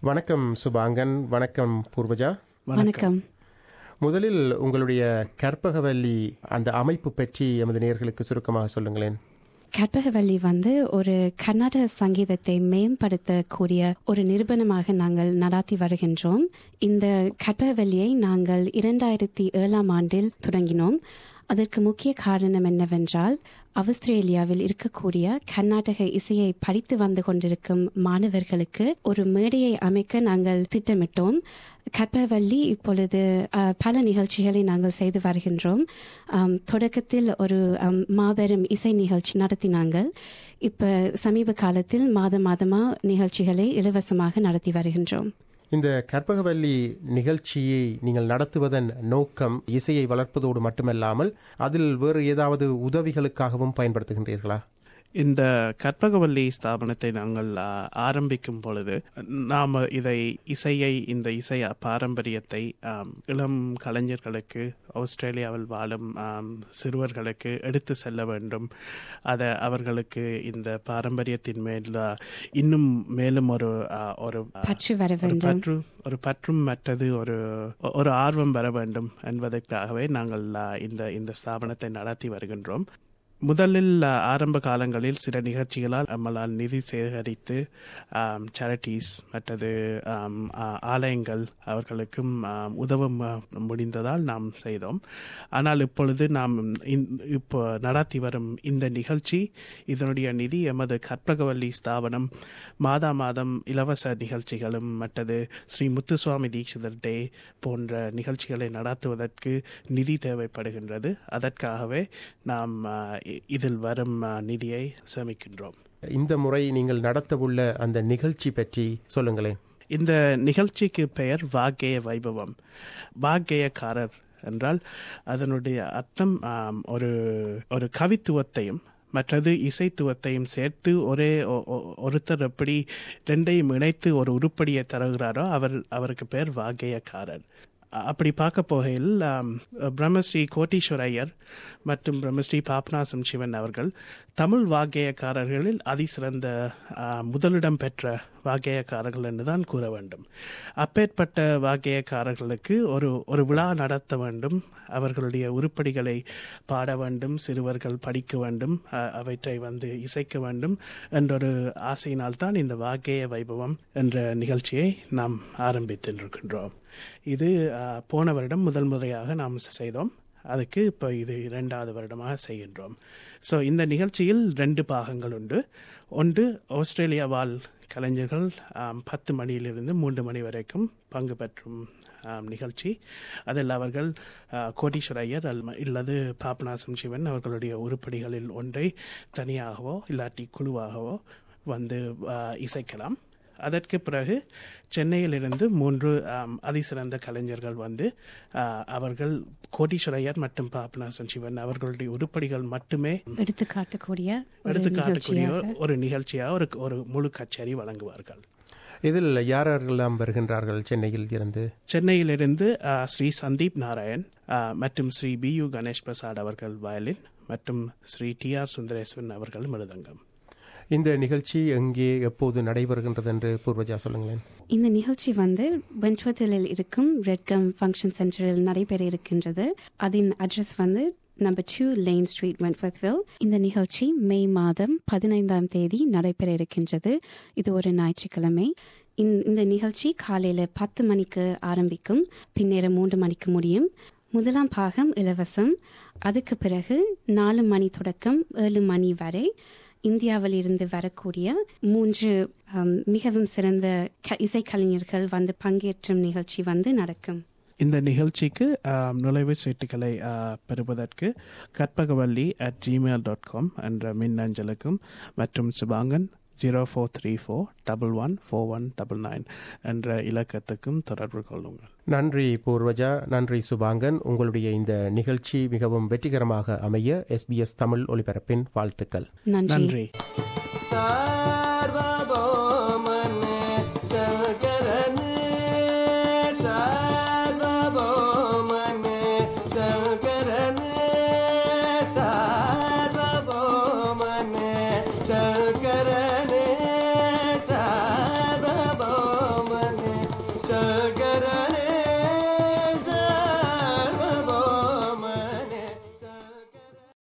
வணக்கம் சுபாங்கன் வணக்கம் பூர்வஜா வணக்கம் முதலில் உங்களுடைய கற்பகவல்லி அந்த அமைப்பு பற்றி எமது நேயர்களுக்கு சுருக்கமாக சொல்லுங்களேன் கற்பகவல்லி வந்து ஒரு கர்நாடக சங்கீதத்தை மேம்படுத்தக்கூடிய ஒரு நிறுவனமாக நாங்கள் நடாத்தி வருகின்றோம் இந்த கற்பகவல்லியை நாங்கள் இரண்டாயிரத்தி ஏழாம் ஆண்டில் தொடங்கினோம் அதற்கு முக்கிய காரணம் என்னவென்றால் ஆஸ்திரேலியாவில் இருக்கக்கூடிய கர்நாடக இசையை படித்து வந்து கொண்டிருக்கும் மாணவர்களுக்கு ஒரு மேடையை அமைக்க நாங்கள் திட்டமிட்டோம் கற்பவல்லி இப்பொழுது அஹ், பல நிகழ்ச்சிகளை நாங்கள் செய்து வருகின்றோம் ஆம், தொடக்கத்தில் ஒரு ஆம், மாபெரும் இசை நிகழ்ச்சி நடத்தினாங்கள் இப்ப சமீப காலத்தில் மாதம் மாதமா நிகழ்ச்சிகளை இலவசமாக நடத்தி வருகின்றோம் இந்த கற்பகவல்லி நிகழ்ச்சியை நீங்கள் நடத்துவதன் நோக்கம் இசையை வளர்ப்பதோடு மட்டுமல்லாமல் அதில் வேறு ஏதாவது உதவிகளுக்காகவும் பயன்படுத்துகின்றீர்களா இந்த கற்பகவல்லி ஸ்தாபனத்தை நாங்கள் ஆ, ஆரம்பிக்கும் பொழுது நாம் இதை இசையை இந்த இசை பாரம்பரியத்தை ஆம், இளம் கலைஞர்களுக்கு ஆஸ்திரேலியாவில் வாழும் ஆம், சிறுவர்களுக்கு எடுத்து செல்ல வேண்டும் அதை அவர்களுக்கு இந்த பாரம்பரியத்தின் மேல் ஆ, இன்னும் மேலும் ஒரு ஆ, ஒரு ஆ, பற்று வர ஒரு வேண்டும் பற்று ஒரு பற்றும் மற்றது ஒரு ஒரு ஆர்வம் வர வேண்டும் என்பதற்காகவே நாங்கள் ஆ, இந்த இந்த ஸ்தாபனத்தை நடத்தி வருகின்றோம் முதலில் ஆ, ஆரம்ப காலங்களில் சில நிகழ்ச்சிகளால் நம்மளால் நிதி சேகரித்து சேரிட்டிஸ் மற்றது ஆம், ஆ, ஆலயங்கள் அவர்களுக்கும் ஆம், உதவ ம- முடிந்ததால் நாம் செய்தோம் ஆனால் இப்பொழுது நாம் இந்த- இப்போ நடத்தி வரும் இந்த நிகழ்ச்சி இதனுடைய நிதி எமது கற்பகவல்லி ஸ்தாபனம் மாதா மாதம் இலவச நிகழ்ச்சிகளும் மற்றது ஸ்ரீ முத்துசுவாமி தீட்சிதர் டே போன்ற நிகழ்ச்சிகளை நடத்துவதற்கு நிதி தேவைப்படுகின்றது அதற்காகவே நாம் ஆ, இ- இதில் வரும் ஆ, நிதியை சேமிக்கின்றோம் இந்த முறை நீங்கள் நடத்தவுள்ள அந்த நிகழ்ச்சி பற்றி சொல்லுங்களேன் இந்த நிகழ்ச்சிக்கு பெயர் வாக்கேய வைபவம் வாக்கேயக்காரர் என்றால் அதனுடைய அர்த்தம் ஆம், ஒரு ஒரு கவித்துவத்தையும் மற்றது இசைத்துவத்தையும் சேர்த்து ஒரே ஒ- ஒ- ஒருத்தர் எப்படி ரெண்டையும் இணைத்து ஒரு உருப்படியை தருகிறாரோ அவர் அவருக்கு பேர் வாக்கேயக்காரர் அ- அப்படி பார்க்க போகையில் ஆம், பிரம்மஸ்ரீ கோட்டீஸ்வர ஐயர் மற்றும் பிரம்மஸ்ரீ பாப்நாசம் சிவன் அவர்கள் தமிழ் வாగ్గேயக்காரர்களில் அதிசிறந்த ஆ, முதலிடம் பெற்ற வாగ్గேயக்காரர்கள் என்று தான் கூற வேண்டும் அப்பேற்பட்ட வாగ్గேயக்காரர்களுக்கு ஒரு ஒரு விழா நடத்த வேண்டும் அவர்களுடைய உருப்படிகளை பாட வேண்டும் சிறுவர்கள் படிக்க வேண்டும் அ- அவற்றை வந்து இசைக்க வேண்டும் என்றொரு ஆசையினால் தான் இந்த வாగ్గேய வைபவம் என்ற நிகழ்ச்சியை நாம் ஆரம்பித்திருக்கின்றோம் இது ஆ, போன வருடம் முதல் முறையாக நாம் செய்தோம் அதுக்கு இப்போ இது இரண்டாவது வருடமாக செய்கின்றோம் ஸோ இந்த நிகழ்ச்சியில் ரெண்டு பாகங்கள் உண்டு ஒன்று ஆஸ்திரேலியா வாழ் கலைஞர்கள் ஆம், பத்து மணியிலிருந்து மூன்று மணி வரைக்கும் பங்கு பெற்றும் ஆம், நிகழ்ச்சி அதில் அவர்கள் ஆ, கோடீஸ்வர ஐயர் அல்ல- இல்லது பாபநாசம் சிவன் அவர்களுடைய உருப்படிகளில் ஒன்றை தனியாகவோ இல்லாட்டி குழுவாகவோ வந்து ஆ, இசைக்கலாம் அதற்கு பிறகு சென்னையிலிருந்து மூன்று ஆம், அதிசிறந்த கலைஞர்கள் வந்து ஆ, அவர்கள் கோடீஸ்வரையர் மற்றும் பாபநாசன் சிவன் அவர்களுடைய உருப்படிகள் மட்டுமே எடுத்து காட்டக்கூடிய ஒரு எடுத்து காட்டக்கூடிய நிகழ்ச்சியாக ஒரு நிகழ்ச்சியாக ஒரு ஒரு முழு கச்சேரி வழங்குவார்கள் இதில் யார் யாரெல்லாம் வருகின்றார்கள் சென்னையில் இருந்து சென்னையிலிருந்து ஆ, ஸ்ரீ சந்தீப் நாராயண் ஆ, மற்றும் ஸ்ரீ பி யு கணேஷ் பிரசாத் அவர்கள் வயலின் மற்றும் ஸ்ரீ டி ஆர் சுந்தரேஸ்வரன் அவர்கள் மிருதங்கம் இந்த நிகழ்ச்சி எங்கே எப்போது நடைபெறுகின்றது என்று பூர்வஜா சொல்லுங்களேன் இந்த நிகழ்ச்சி வந்து வென்ட்வர்தலில் இருக்கும் ரெட்கம் ஃபங்க்ஷன் சென்டரில் நடைபெற இருக்கின்றது அதன் அட்ரஸ் வந்து number two lane street Wentworthville இந்த நிகழ்ச்சி மே மாதம் பதினைந்தாம் தேதி நடைபெற இருக்கின்றது இது ஒரு ஞாயிற்றுக்கிழமை இந்த- இந்த நிகழ்ச்சி காலையில் பத்து மணிக்கு ஆரம்பிக்கும் பின்னேரம் மூன்று மணிக்கு முடியும் முதலாம் பாகம் இலவசம் அதுக்கு பிறகு நாலு மணி தொடக்கம் ஏழு மணி வரை இந்தியாவில் இருந்து வரக்கூடிய மூன்று ஆம், மிகவும் சிறந்த க- இசைக்கலைஞர்கள் வந்து பங்கேற்றும் நிகழ்ச்சி வந்து நடக்கும் இந்த நிகழ்ச்சிக்கு ஆம், நுழைவுச் சீட்டுகளை ஆ, பெறுவதற்கு Karpagavalli at Gmail dot com என்ற மின்னஞ்சலுக்கும் மற்றும் Subangan zero four three four double one four one double nine என்ற இலக்கத்துக்கும் தொடர்பு கொள்ளுங்கள் நன்றி பூர்வஜா நன்றி சுபாங்கன் உங்களுடைய இந்த நிகழ்ச்சி மிகவும் வெற்றிகரமாக அமைய எஸ்பிஎஸ் தமிழ் ஒலிபரப்பின் வாழ்த்துக்கள் நன்றி நன்றி சார்வபௌ